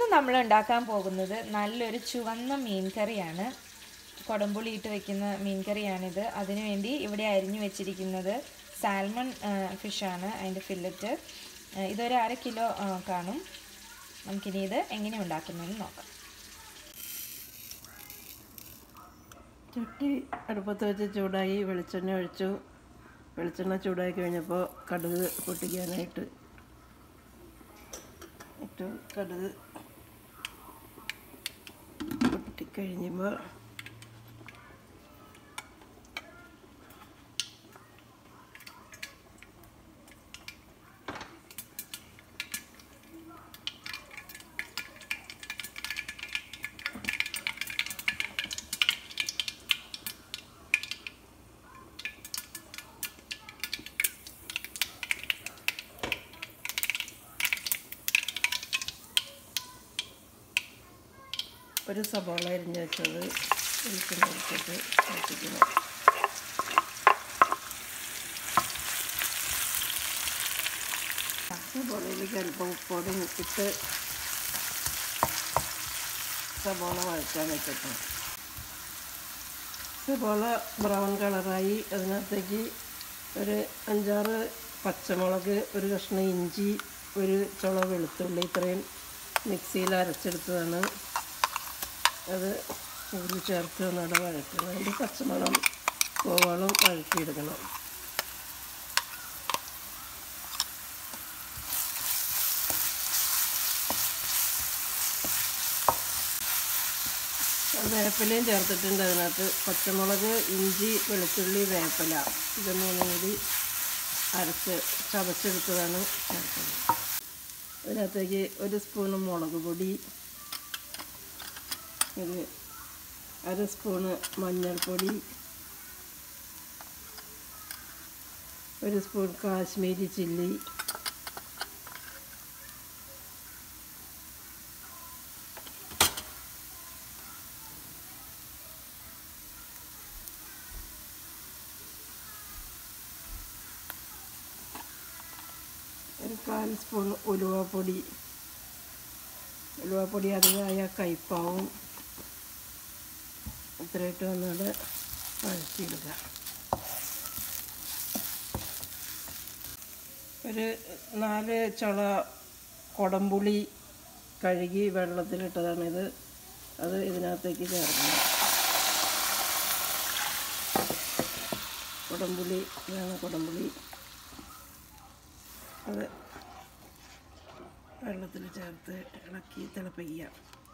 നമ്മൾ ഉണ്ടാക്കാൻ പോകുന്നത് നല്ലൊരു ചുവന്ന മീൻ കറിയാണ് കുടംപുളി ഇട്ട് വെക്കുന്ന മീൻ കറിയാണിത് അതിനുവേണ്ടി ഇവിടെ അരിഞ്ഞു വെച്ചിരിക്കുന്നത് സാൽമൺ ഫിഷാണ് അതിൻ്റെ ഫില്ലറ്റ് ഇതൊരു അര കിലോ ആ, കാണും നമുക്കിനി ഇത് എങ്ങനെ ഉണ്ടാക്കുന്നതെന്ന് നോക്കാം ചട്ടി അടുപ്പത്ത് വെച്ച് ചൂടായി വെളിച്ചെണ്ണ ഒഴിച്ചു വെളിച്ചെണ്ണ ചൂടായി കഴിഞ്ഞപ്പോൾ കടുക് പൊട്ടിക്കാനായിട്ട് ഇട്ടു കടുക് പൊട്ടിക്കഴിഞ്ഞപ്പോൾ ഒരു സവാള അരിഞ്ഞ് വെച്ചത് വെളിച്ചെണ്ണ ഒഴിച്ചിട്ട് പൊട്ടിക്കണം സവാളയിലേക്ക് അല്പം ഉപ്പോടും ഇട്ട് സവാള വഴറ്റാൻ വെച്ചിട്ട് സവാള ബ്രൗൺ കളറായി അതിനകത്തേക്ക് ഒരു അഞ്ചാറ് പച്ചമുളക് ഒരു കഷ്ണം ഇഞ്ചി ഒരു ചുള വെളുത്തുള്ളി ഇത്രയും മിക്സിയിൽ അരച്ചെടുത്തതാണ് അത് ഇതിൽ ചേർത്ത് ഒന്നുകൂടെ വഴറ്റണം അതിൻ്റെ പച്ചമണം പോവോളം വഴറ്റിയെടുക്കണം വേപ്പിലയും ചേർത്തിട്ടുണ്ട് അതിനകത്ത് പച്ചമുളക് ഇഞ്ചി വെളുത്തുള്ളി വേപ്പില ഇത് മൂന്നും കൂടി അരച്ച് ചതച്ചെടുത്തതാണ് ചേർത്തത് അതിനകത്തേക്ക് ഒരു സ്പൂണ് മുളക് പൊടി ഒരു അര സ്പൂണ് മഞ്ഞൾപ്പൊടി ഒരു സ്പൂൺ കാശ്മീരി ചില്ലി ഒരു കാൽ സ്പൂൺ ഉലുവപ്പൊടി ഉലുവപ്പൊടി അധികമായ കയ്പാവും ഇത്രയിട്ട് ഒന്നുകൂടെ വഴറ്റിയെടുക്കുക ഒരു നാല് ചുള കുടംപുളി കഴുകി വെള്ളത്തിലിട്ടതാണിത് അത് ഇതിനകത്തേക്ക് ചേർക്കണം കുടംപുളി ഇതാണ് കുടംപുളി അത് വെള്ളത്തിൽ ചേർത്ത് ഇളക്കി തിളപ്പിക്കുക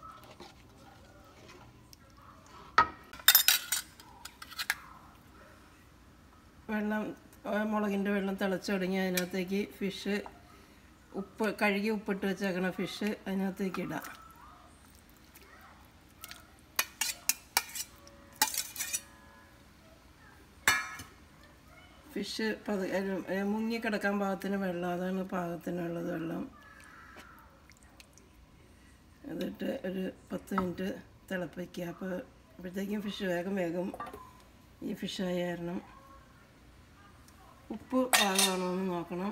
വെള്ളം ആ മുളകിൻ്റെ വെള്ളം തിളച്ച് തുടങ്ങി അതിനകത്തേക്ക് ഫിഷ് ഉപ്പ് കഴുകി ഉപ്പിട്ട് വെച്ചേക്കണ ഫിഷ് അതിനകത്തേക്ക് ഇടാം ഫിഷ് പത് മുങ്ങിക്കിടക്കാൻ പാകത്തിന് വെള്ളം അതാണ് പാകത്തിനുള്ളത് വെള്ളം എന്നിട്ട് ഒരു പത്ത് മിനിറ്റ് തിളപ്പിക്കുക അപ്പോൾ അപ്പോഴത്തേക്കും ഫിഷ് വേഗം വേഗം ഈ ഫിഷായ കാരണം ഉപ്പ് പാകമാണോ എന്ന് നോക്കണം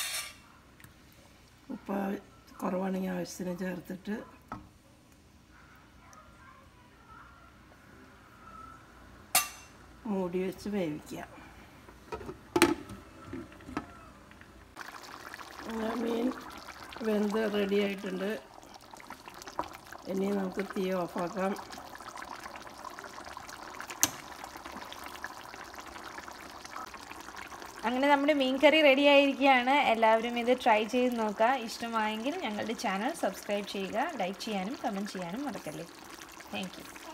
ഉപ്പ് ആവ- കുറവാണെങ്കിൽ ആവശ്യത്തിന് ചേർത്തിട്ട് മൂടി വെച്ച് വേവിക്കുക അങ്ങനെ മീൻ വെന്ത് റെഡി ആയിട്ടുണ്ട് ഇനി നമുക്ക് തീ ഓഫാക്കാം അങ്ങനെ നമ്മുടെ മീൻ കറി റെഡി ആയിരിക്കുകയാണ് എല്ലാവരും ഇത് ട്രൈ ചെയ്ത് നോക്കുക ഇഷ്ടമായെങ്കിൽ ഞങ്ങളുടെ ചാനൽ സബ്സ്ക്രൈബ് ചെയ്യുക ലൈക്ക് ചെയ്യാനും കമൻറ്റ് ചെയ്യാനും മറക്കല്ലേ താങ്ക് യു